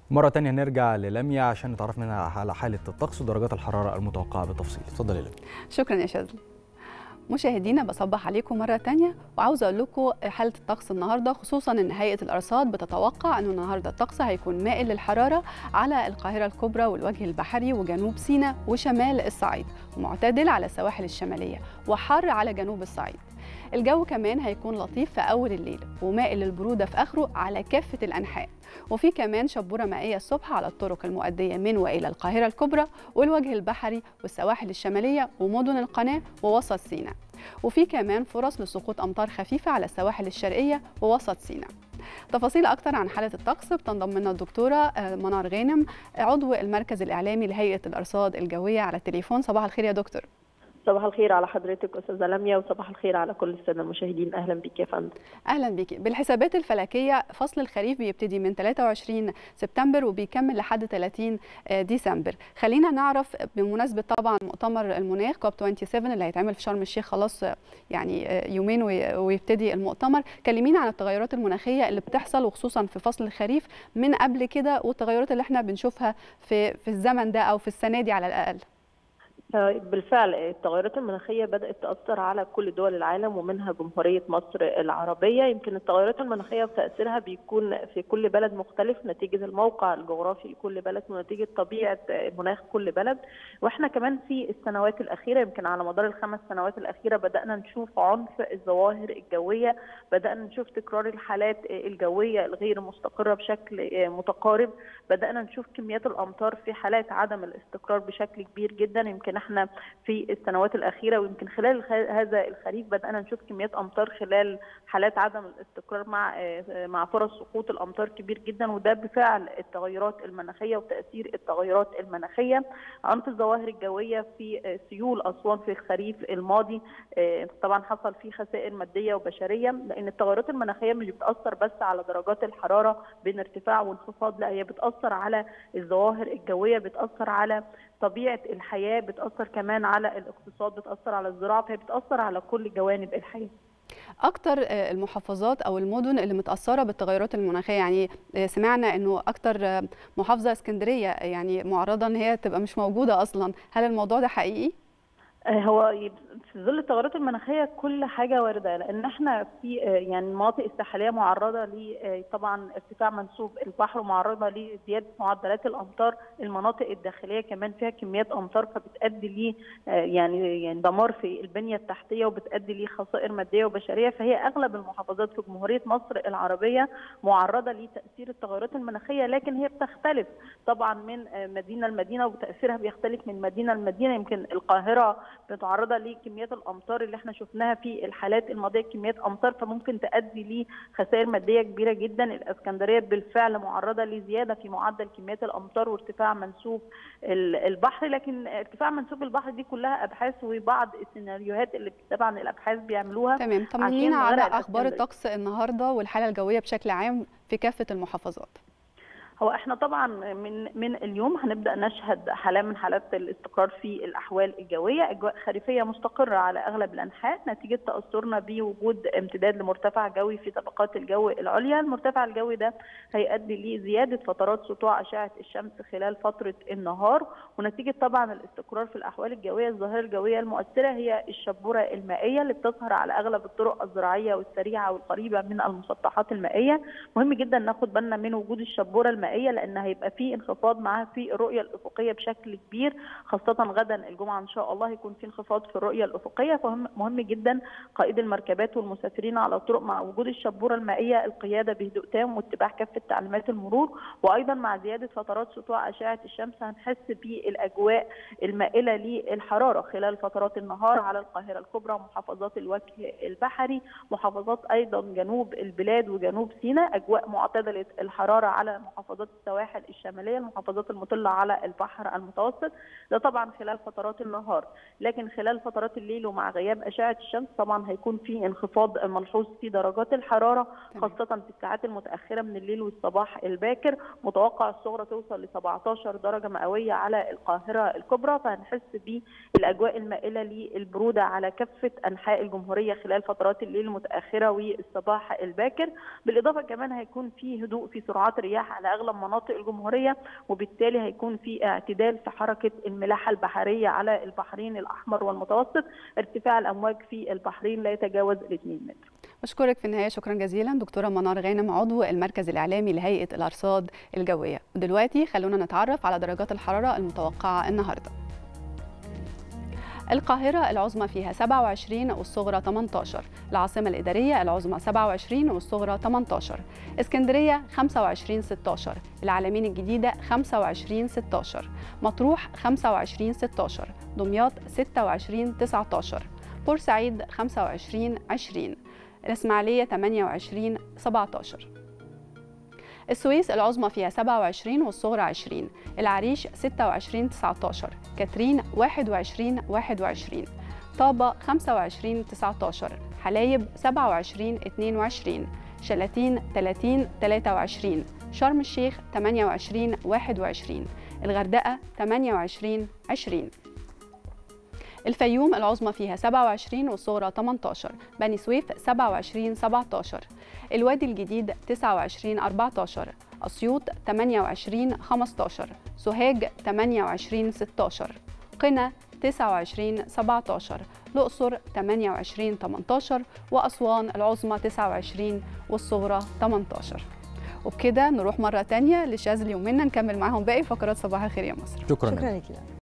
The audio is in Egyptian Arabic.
مرة تانية نرجع للميا عشان نتعرف منها على حالة الطقس ودرجات الحرارة المتوقعة بالتفصيل اتفضلي لميا شكرا يا شاذلي مشاهدينا بصبح عليكم مرة تانية وعاوزة أقول لكم حالة الطقس النهاردة خصوصا إن هيئة الأرصاد بتتوقع إنه النهاردة الطقس هيكون مائل للحرارة على القاهرة الكبرى والوجه البحري وجنوب سيناء وشمال الصعيد ومعتدل على السواحل الشمالية وحر على جنوب الصعيد الجو كمان هيكون لطيف في أول الليل ومائل للبرودة في آخره على كافة الأنحاء وفي كمان شبورة مائية الصبح على الطرق المؤدية من وإلى القاهرة الكبرى والوجه البحري والسواحل الشمالية ومدن القناة ووسط سيناء وفي كمان فرص لسقوط أمطار خفيفة على السواحل الشرقية ووسط سيناء تفاصيل أكتر عن حالة الطقس بتنضم لنا الدكتورة منار غانم عضو المركز الإعلامي لهيئة الأرصاد الجوية على التليفون صباح الخير يا دكتور صباح الخير على حضرتك استاذه لميا وصباح الخير على كل الساده المشاهدين اهلا بك يا فندم اهلا بك بالحسابات الفلكيه فصل الخريف بيبتدي من 23 سبتمبر وبيكمل لحد 30 ديسمبر خلينا نعرف بمناسبه طبعا مؤتمر المناخ كوب 27 اللي هيتعمل في شرم الشيخ خلاص يعني يومين ويبتدي المؤتمر كلمينا عن التغيرات المناخيه اللي بتحصل وخصوصا في فصل الخريف من قبل كده والتغيرات اللي احنا بنشوفها في في الزمن ده او في السنه دي على الاقل بالفعل التغيرات المناخيه بدات تاثر على كل دول العالم ومنها جمهوريه مصر العربيه يمكن التغيرات المناخيه وتاثيرها بيكون في كل بلد مختلف نتيجه الموقع الجغرافي لكل بلد ونتيجه طبيعه مناخ كل بلد واحنا كمان في السنوات الاخيره يمكن على مدار الخمس سنوات الاخيره بدانا نشوف عنف الظواهر الجويه بدانا نشوف تكرار الحالات الجويه الغير مستقره بشكل متقارب بدانا نشوف كميات الامطار في حالات عدم الاستقرار بشكل كبير جدا يمكن احنا في السنوات الاخيره ويمكن خلال هذا الخريف بدانا نشوف كميات امطار خلال حالات عدم الاستقرار مع مع فرص سقوط الامطار كبير جدا وده بفعل التغيرات المناخيه وتاثير التغيرات المناخيه عنف الظواهر الجويه في سيول اسوان في الخريف الماضي طبعا حصل فيه خسائر ماديه وبشريه لان التغيرات المناخيه مش بتاثر بس على درجات الحراره بين ارتفاع وانخفاض لا هي بتاثر على الظواهر الجويه بتاثر على طبيعه الحياه بتاثر كمان على الاقتصاد بتاثر على الزراعه فهي بتاثر على كل جوانب الحياه اكتر المحافظات او المدن اللي متاثره بالتغيرات المناخيه يعني سمعنا انه اكتر محافظه اسكندريه يعني معرضه ان هي تبقى مي موجوده اصلا هل الموضوع ده حقيقي هو في ظل التغيرات المناخيه كل حاجه وارده لان احنا في يعني المناطق الساحليه معرضه ل طبعا ارتفاع منسوب البحر ومعرضه لزياده معدلات الامطار المناطق الداخليه كمان فيها كميات امطار فبتؤدي ل يعني يعني دمار في البنيه التحتيه وبتؤدي لخسائر ماديه وبشريه فهي اغلب المحافظات في جمهوريه مصر العربيه معرضه لتاثير التغيرات المناخيه لكن هي بتختلف طبعا من مدينه لمدينه وتاثيرها بيختلف من مدينه لمدينه يمكن القاهره متعرضه لكميات الامطار اللي احنا شفناها في الحالات الماضيه كميات امطار فممكن تؤدي لخسائر ماديه كبيره جدا الاسكندريه بالفعل معرضه لزياده في معدل كميات الامطار وارتفاع منسوب البحر لكن ارتفاع منسوب البحر دي كلها ابحاث وبعض السيناريوهات اللي طبعا الابحاث بيعملوها تمام طمنينا على اخبار الطقس النهارده والحاله الجويه بشكل عام في كافه المحافظات هو احنا طبعا من من اليوم هنبدا نشهد حاله من حالات الاستقرار في الاحوال الجويه، اجواء خريفيه مستقره على اغلب الانحاء نتيجه تاثرنا بوجود امتداد لمرتفع جوي في طبقات الجو العليا، المرتفع الجوي ده هيؤدي لزياده فترات سطوع اشعه الشمس خلال فتره النهار، ونتيجه طبعا الاستقرار في الاحوال الجويه، الظاهره الجويه المؤثره هي الشبوره المائيه اللي بتظهر على اغلب الطرق الزراعيه والسريعه والقريبه من المسطحات المائيه، مهم جدا ناخد بالنا من وجود الشبوره المائيه المائيه لان هيبقى في انخفاض معاها في الرؤيه الافقيه بشكل كبير خاصه غدا الجمعه ان شاء الله هيكون في انخفاض في الرؤيه الافقيه فهم مهم جدا قائد المركبات والمسافرين على الطرق مع وجود الشبوره المائيه القياده بهدوء تام واتباع كافه تعليمات المرور وايضا مع زياده فترات سطوع اشعه الشمس هنحس بالاجواء المائله للحراره خلال فترات النهار على القاهره الكبرى محافظات الوجه البحري محافظات ايضا جنوب البلاد وجنوب سيناء اجواء معتدله الحراره على محافظات السواحل الشماليه المحافظات المطله على البحر المتوسط ده طبعا خلال فترات النهار لكن خلال فترات الليل ومع غياب اشعه الشمس طبعا هيكون في انخفاض ملحوظ في درجات الحراره خاصه في الساعات المتاخره من الليل والصباح الباكر متوقع الصغرى توصل ل 17 درجه مئويه على القاهره الكبرى فهنحس بالاجواء المائله للبروده على كافه انحاء الجمهوريه خلال فترات الليل المتاخره والصباح الباكر بالاضافه كمان هيكون في هدوء في سرعات الرياح على اغلب اغلب مناطق الجمهوريه وبالتالي هيكون في اعتدال في حركه الملاحه البحريه على البحرين الاحمر والمتوسط ارتفاع الامواج في البحرين لا يتجاوز ال 2 متر بشكرك في النهايه شكرا جزيلا دكتوره منار غانم عضو المركز الاعلامي لهيئه الارصاد الجويه ودلوقتي خلونا نتعرف على درجات الحراره المتوقعه النهارده القاهرة العظمى فيها 27 والصغرى 18 العاصمة الإدارية العظمى 27 والصغرى 18 اسكندرية 25 16 العالمين الجديدة 25 16 مطروح 25 16 دمياط 26 19 بورسعيد 25 20 الإسماعيلية 28 17 السويس العظمى فيها 27 والصغرى 20 العريش 26 19 كاترين 21 21 طابة 25 19 حلايب 27 22 شلاتين 30 23 شرم الشيخ 28 21 الغردقة 28 20 الفيوم العظمى فيها 27 والصغرى 18 بني سويف 27 17 الوادي الجديد 29 14 أسيوط 28 15 سوهاج 28 16 قنا 29 17 الأقصر 28 18 وأسوان العظمى 29 والصغرى 18 وبكده نروح مرة تانية لشاذلي ومنا نكمل معاهم باقي فقرات صباح الخير يا مصر شكرا, شكرا لك